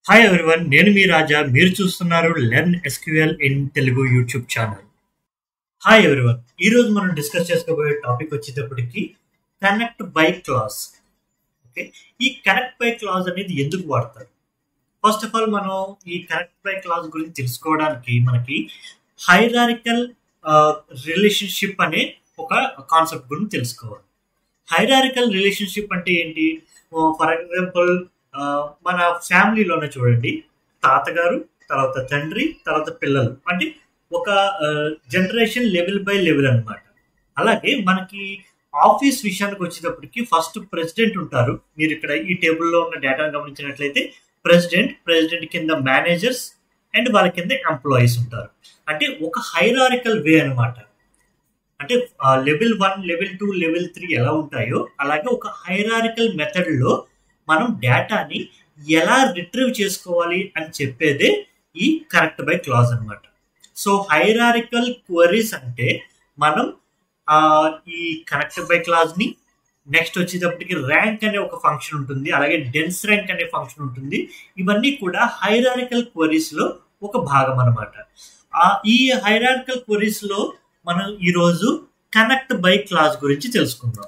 hi everyone నేను మీ రాజా మీరు చూస్తున్నారు learn SQL in Telugu YouTube channel hi everyone ఈ రోజు మనం డిస్కస్ చేసుకోబోయే టాపిక్ వచ్చేటప్పటికి కనెక్ట్ బై క్లాస్ ఓకే ఈ కనెక్ట్ బై క్లాస్ అనేది ఎందుకు వాడతారు ఫస్ట్ ఆఫ్ ఆల్ మనం ఈ కనెక్ట్ బై క్లాస్ గురించి తెలుసుకోవడానికి మనకి హైరారికల్ రిలేషన్షిప్ అనే ఒక కాన్సెప్ట్ గురించి తెలుసుకోవాలి హైరారికల్ రిలేషన్షిప్ అంటే ఏంటి ఫర్ ఎగ్జాంపుల్ మన ఫ్యామిలీలోనే చూడండి తాతగారు తర్వాత తండ్రి తర్వాత పిల్లలు అంటే ఒక జనరేషన్ లెవెల్ బై లెవెల్ అనమాట అలాగే మనకి ఆఫీస్ విషయానికి వచ్చేటప్పటికి ఫస్ట్ ప్రెసిడెంట్ ఉంటారు మీరు ఇక్కడ ఈ టేబుల్లో ఉన్న డేటాను గమనించినట్లయితే ప్రెసిడెంట్ ప్రెసిడెంట్ కింద మేనేజర్స్ అండ్ వాళ్ళ కింద ఎంప్లాయీస్ ఉంటారు అంటే ఒక హైరారికల్ వే అనమాట అంటే level one level two level three ఎలా ఉంటాయో అలాగే ఒక హైరారికల్ మెథడ్లో మనం డేటాని ఎలా రిట్రీవ్ చేసుకోవాలి అని చెప్పేదే ఈ కరెక్ట్ బై క్లాజ్ అనమాట సో హైరారికల్ క్వరీస్ అంటే మనం ఈ కనెక్ట్ బై క్లాజ్ని నెక్స్ట్ వచ్చేటప్పటికి ర్యాంక్ అనే ఒక ఫంక్షన్ ఉంటుంది అలాగే డెన్స్ ర్యాంక్ అనే ఫంక్షన్ ఉంటుంది ఇవన్నీ కూడా హైరారికల్ క్వరీస్లో ఒక భాగం అనమాట ఈ హైరారికల్ క్వరీస్లో మనం ఈరోజు కనెక్ట్ బై క్లాస్ గురించి తెలుసుకుందాం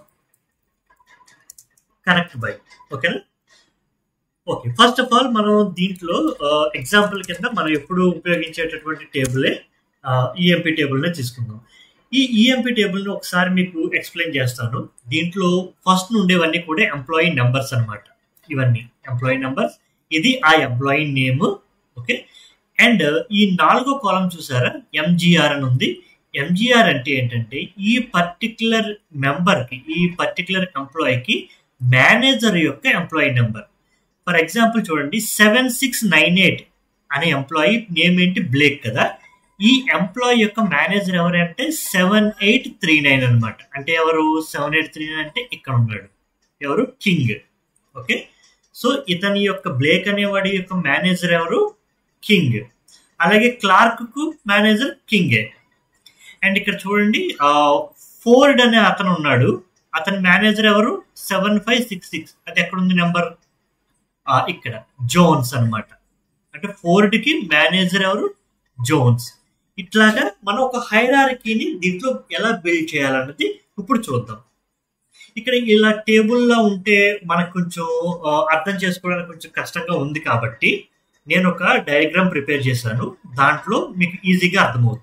కనెక్ట్ బై ఓకేనా ఓకే ఫస్ట్ ఆఫ్ ఆల్ మనం దీంట్లో ఎగ్జాంపుల్ కింద మనం ఎప్పుడు ఉపయోగించేటటువంటి టేబులే ఈఎంపీ టేబుల్నే తీసుకుందాం ఈ ఈఎంపీ టేబుల్ని ఒకసారి మీకు ఎక్స్ప్లెయిన్ చేస్తాను దీంట్లో ఫస్ట్ ఉండేవన్నీ కూడా ఎంప్లాయీ నెంబర్స్ అనమాట ఇవన్నీ ఎంప్లాయీ నెంబర్స్ ఇది ఆ ఎంప్లాయీ నేమ్ ఓకే అండ్ ఈ నాలుగో కాలం చూసారా ఎంజిఆర్ అని ఉంది ఎంజిఆర్ అంటే ఏంటంటే ఈ పర్టికులర్ మెంబర్కి ఈ పర్టికులర్ ఎంప్లాయీకి మేనేజర్ యొక్క ఎంప్లాయీ నెంబర్ ఫర్ ఎగ్జాంపుల్ చూడండి సెవెన్ సిక్స్ నైన్ ఎయిట్ అనే ఎంప్లాయీ నేమ్ ఏంటి బ్లేక్ కదా ఈ ఎంప్లాయీ యొక్క మేనేజర్ ఎవరంటే సెవెన్ ఎయిట్ త్రీ నైన్ అనమాట అంటే ఎవరు సెవెన్ ఎయిట్ త్రీ నైన్ అంటే ఇక్కడ ఉన్నాడు ఎవరు కింగ్ ఓకే సో ఇతని యొక్క బ్లేక్ అనేవాడి యొక్క మేనేజర్ ఎవరు కింగ్ అలాగే క్లార్క్ కు మేనేజర్ కింగే అండ్ ఇక్కడ చూడండి ఫోర్డ్ అనే అతను ఉన్నాడు అతని మేనేజర్ ఎవరు సెవెన్ ఫైవ్ సిక్స్ సిక్స్ అది ఎక్కడుంది నెంబర్ ఇక్కడ జోన్స్ అనమాట అంటే ఫోర్డ్ కి మేనేజర్ ఎవరు జోన్స్ ఇట్లాగా మనం ఒక హైరార్కీని దీంట్లో ఎలా బిల్డ్ చేయాలన్నది ఇప్పుడు చూద్దాం ఇక్కడ ఇలా టేబుల్లో ఉంటే మనకు కొంచెం అర్థం చేసుకోవడానికి కొంచెం కష్టంగా ఉంది కాబట్టి నేను ఒక డయాగ్రామ్ ప్రిపేర్ చేశాను దాంట్లో మీకు ఈజీగా అర్థమవుతుంది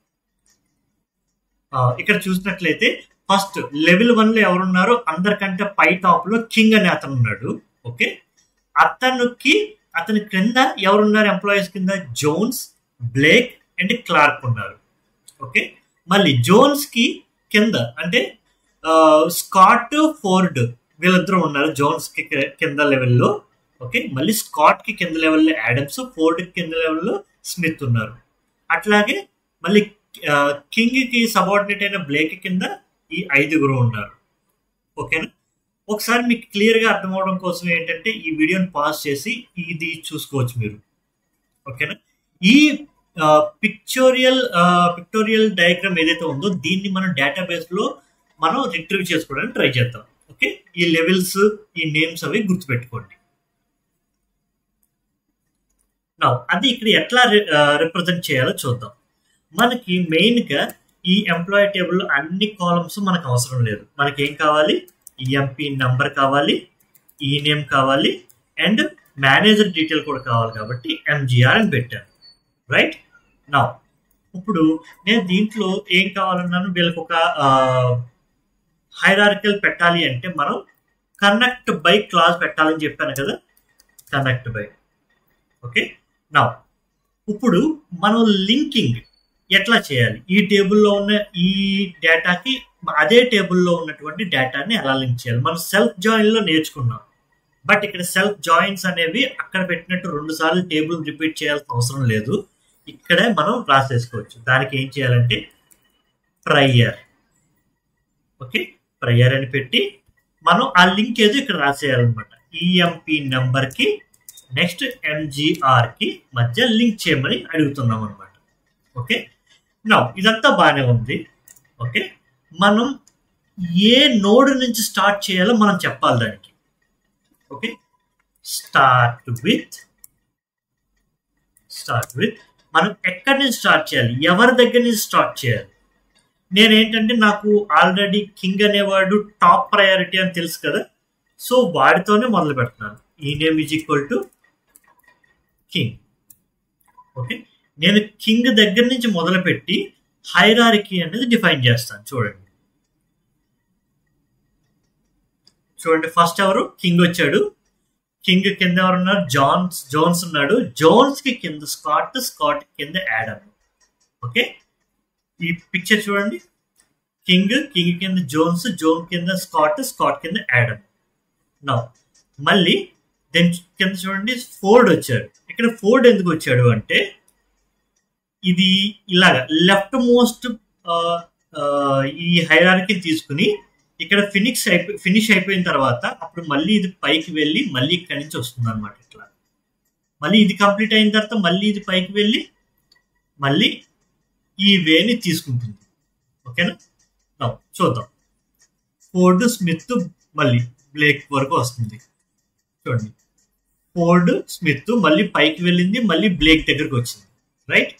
ఇక్కడ చూసినట్లయితే ఫస్ట్ లెవెల్ వన్ లో ఎవరున్నారో అందరికంటే పై టాప్ లో కింగ్ అనే అతను ఉన్నాడు ఓకే అతనికి అతని క్రింద ఎవరున్నారు ఎంప్లాయీస్ కింద జోన్స్ బ్లేక్ అండ్ క్లార్క్ ఉన్నారు ఓకే మళ్ళీ జోన్స్ కి కింద అంటే స్కాట్ ఫోర్డ్ వీళ్ళిద్దరూ ఉన్నారు జోన్స్ కి కింద లెవెల్లో ఓకే మళ్ళీ స్కాట్ కి కింద లెవెల్లో యాడమ్స్ ఫోర్డ్ కి కింద లెవెల్లో స్మిత్ ఉన్నారు అట్లాగే మళ్ళీ కింగ్ కి సబార్డినేట్ అయిన బ్లేక్ కింద ఈ ఐదుగురు ఉన్నారు ఓకేనా ఒకసారి మీకు క్లియర్ గా అర్థం అవడం కోసం ఏంటంటే ఈ వీడియోని పాస్ చేసి ఇది చూసుకోవచ్చు మీరు ఓకేనా ఈ పిక్చోరియల్ పిక్టోరియల్ డయాగ్రామ్ ఏదైతే ఉందో దీన్ని మనం డేటాబేస్ లో మనం రిట్రీవ్ చేసుకోవడానికి ట్రై చేద్దాం ఓకే ఈ లెవెల్స్ ఈ నేమ్స్ అవి గుర్తుపెట్టుకోండి నా అది ఇక్కడ ఎట్లా రిప్రజెంట్ చేయాలో చూద్దాం మనకి మెయిన్గా ఈ ఎంప్లాయీ టేబుల్లో అన్ని కాలమ్స్ మనకు అవసరం లేదు మనకి ఏం కావాలి ఈఎంపీ నంబర్ కావాలి ఈ నేమ్ కావాలి అండ్ మేనేజర్ డీటెయిల్ కూడా కావాలి కాబట్టి ఎంజిఆర్ అని పెట్టాను రైట్ నా ఇప్పుడు నేను దీంట్లో ఏం కావాలన్నాను వీళ్ళకి ఒక హైరారికల్ పెట్టాలి అంటే మనం కనెక్ట్ బై క్లాస్ పెట్టాలని చెప్పాను కదా కనెక్ట్ బై ఓకే నా ఇప్పుడు మనం లింకింగ్ ఎట్లా చేయాలి ఈ టేబుల్లో ఉన్న ఈ డేటాకి అదే టేబుల్లో ఉన్నటువంటి డేటాని ఎలా లింక్ చేయాలి మనం సెల్ఫ్ జాయిన్లో నేర్చుకున్నాం బట్ ఇక్కడ సెల్ఫ్ జాయిన్స్ అనేవి అక్కడ పెట్టినట్టు రెండు సార్లు టేబుల్ రిపీట్ చేయాల్సిన అవసరం లేదు ఇక్కడే మనం రాసేసుకోవచ్చు దానికి ఏం చేయాలంటే ప్రైయర్ ఓకే ప్రైయర్ అని పెట్టి మనం ఆ లింక్ ఏదో ఇక్కడ రాసేయాలన్నమాట ఈఎంపి నెంబర్కి నెక్స్ట్ ఎంజిఆర్కి మధ్య లింక్ చేయమని అడుగుతున్నాం అనమాట ఓకే నా ఇదంతా బాగానే ఉంది ఓకే మనం ఏ నోడ్ నుంచి స్టార్ట్ చేయాలో మనం చెప్పాలి దానికి okay start with start with మనం ఎక్కడి నుంచి స్టార్ట్ చేయాలి ఎవరి దగ్గర నుంచి స్టార్ట్ చేయాలి నేనేంటంటే నాకు ఆల్రెడీ కింగ్ అనేవాడు టాప్ ప్రయారిటీ అని తెలుసు కదా సో వాడితోనే మొదలు పెడుతున్నాను ఈ name is equal to king okay నేను కింగ్ దగ్గర నుంచి మొదలుపెట్టి హైరారికీ అనేది డిఫైన్ చేస్తాను చూడండి చూడండి ఫస్ట్ ఎవరు కింగ్ వచ్చాడు కింగ్ కింద ఎవరు ఉన్నారు జాన్స్ జోన్స్ ఉన్నాడు జోన్స్ కి కింద స్కాట్ స్కాట్ కింద యాడమ్ ఓకే ఈ పిక్చర్ చూడండి కింగ్ కింగ్ కింద జోన్స్ జోన్ కింద స్కాట్ స్కాట్ కింద యాడమ్ నా మళ్ళీ దెన్ కింద చూడండి ఫోర్డ్ వచ్చాడు ఇక్కడ ఫోర్డ్ ఎందుకు వచ్చాడు అంటే ఇది ఇలాగా లెఫ్ట్ మోస్ట్ ఈ హైరార్కి తీసుకుని ఇక్కడ ఫినిక్స్ అయిపోయి ఫినిష్ అయిపోయిన తర్వాత అప్పుడు మళ్ళీ ఇది పైకి వెళ్ళి మళ్ళీ ఇక్కడి నుంచి వస్తుంది అనమాట ఇట్లా మళ్ళీ ఇది కంప్లీట్ అయిన తర్వాత మళ్ళీ ఇది పైకి వెళ్ళి మళ్ళీ ఈ వేని తీసుకుంటుంది ఓకేనా Now, చూద్దాం ఫోర్డ్ స్మిత్ మళ్ళీ బ్లేక్ వరకు వస్తుంది చూడండి ఫోర్డ్ స్మిత్ మళ్ళీ పైకి వెళ్ళింది మళ్ళీ బ్లేక్ దగ్గరకు వచ్చింది రైట్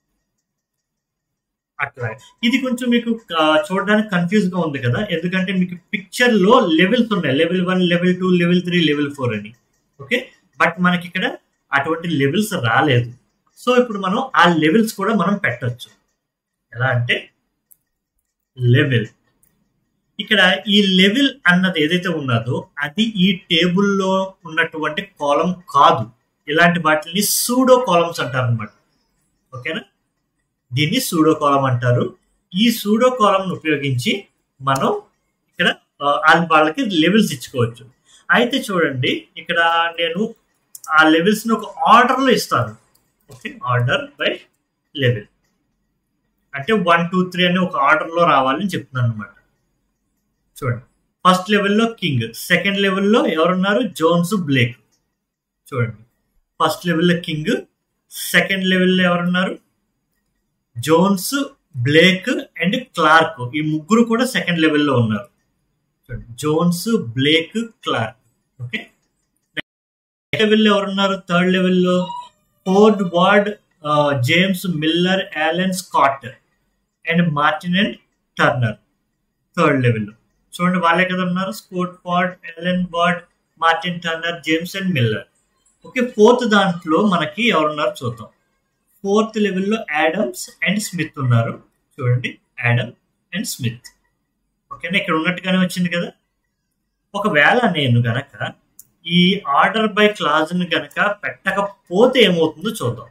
అట్లా ఇది కొంచెం మీకు ఆ, చూడడానికి కన్ఫ్యూజ్ గా ఉంది కదా ఎందుకంటే మీకు పిక్చర్ లో లెవెల్స్ ఉన్నాయి level one level two level three level four అని ఓకే బట్ మనకి ఇక్కడ అటువంటి లెవెల్స్ రాలేదు సో ఇప్పుడు మనం ఆ లెవెల్స్ కూడా మనం పెట్టొచ్చు ఎలా అంటే లెవెల్ ఇక్కడ ఈ లెవెల్ అన్నది ఏదైతే ఉన్నదో అది ఈ టేబుల్లో ఉన్నటువంటి కాలం కాదు ఇలాంటి వాటిని సూడో కాలమ్స్ అంటారు అనమాట ఓకేనా దీన్ని సూడో కాలం అంటారు ఈ సూడో కాలం ఉపయోగించి మనం ఇక్కడ ఆ, ఆ- వాళ్ళకి లెవెల్స్ ఇచ్చుకోవచ్చు అయితే చూడండి ఇక్కడ నేను ఆ లెవెల్స్ ని ఒక ఆర్డర్ లో ఇస్తాను ఓకే ఆర్డర్ బై లెవెల్ అంటే వన్ టూ త్రీ అని ఒక ఆర్డర్ లో రావాలని చెప్తున్నాను అనమాట చూడండి ఫస్ట్ లెవెల్లో కింగ్ సెకండ్ లెవెల్లో ఎవరున్నారు జోన్స్ బ్లేక్ చూడండి ఫస్ట్ లెవెల్లో కింగ్ సెకండ్ లెవెల్లో ఎవరున్నారు జోన్స్ బ్లేక్ అండ్ క్లార్క్ ఈ ముగ్గురు కూడా సెకండ్ లెవెల్లో ఉన్నారు చూడండి జోన్స్ బ్లేక్ క్లార్క్ ఓకే లెవెల్లో ఎవరున్నారు థర్డ్ లెవెల్లో Ford Ward James Miller Allen Scott and Martin and Turner third లెవెల్లో చూడండి వాళ్ళే కదా ఉన్నారు Scott Ford Allen Ward Martin Turner James and Miller okay fourth దాంట్లో మనకి ఎవరున్నారు చూద్దాం ఫోర్త్ లెవెల్లో యాడమ్స్ అండ్ స్మిత్ ఉన్నారు చూడండి యాడమ్ అండ్ స్మిత్ ఓకేనా ఇక్కడ ఉన్నట్టుగానే వచ్చింది కదా ఒకవేళ నేను గనక ఈ ఆర్డర్ బై క్లాజ్ ని గనక పెట్టకపోతే ఏమవుతుందో చూద్దాం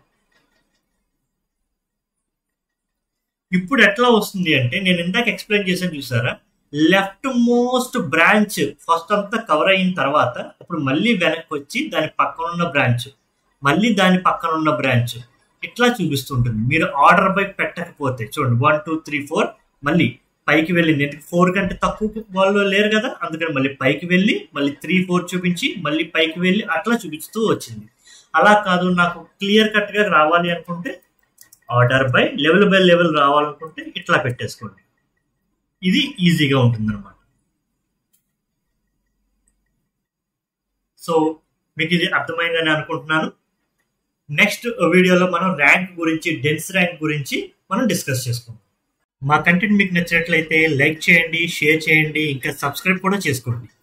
ఇప్పుడు ఎట్లా వస్తుంది అంటే నేను ఇందాక ఎక్స్ప్లెయిన్ చేశాను చూసారా లెఫ్ట్ మోస్ట్ బ్రాంచ్ ఫస్ట్ అంతా కవర్ అయిన తర్వాత అప్పుడు మళ్ళీ వెనక్కి వచ్చి దాని పక్కన ఉన్న బ్రాంచ్ మళ్ళీ దాని పక్కన ఉన్న బ్రాంచ్ ఇట్లా చూపిస్తుంటుంది మీరు ఆర్డర్ బై పెట్టకపోతే చూడండి వన్ టూ త్రీ ఫోర్ మళ్ళీ పైకి వెళ్ళింది ఎందుకు ఫోర్ కంటే తక్కువ వాళ్ళు లేరు కదా అందుకని మళ్ళీ పైకి వెళ్ళి మళ్ళీ త్రీ ఫోర్ చూపించి మళ్ళీ పైకి వెళ్ళి అట్లా చూపిస్తూ వచ్చింది అలా కాదు నాకు క్లియర్ కట్ గా రావాలి అనుకుంటే order by level by level రావాలనుకుంటే ఇట్లా పెట్టేసుకోండి ఇది ఈజీగా ఉంటుంది అనమాట సో మీకు ఇది అర్థమైందని అనుకుంటున్నాను నెక్స్ట్ వీడియోలో మనం ర్యాంక్ గురించి డెన్స్ ర్యాంక్ గురించి మనం డిస్కస్ చేసుకుందాం మా కంటెంట్ మీకు నచ్చినట్లయితే లైక్ చేయండి షేర్ చేయండి ఇంకా సబ్స్క్రైబ్ కూడా చేసుకోండి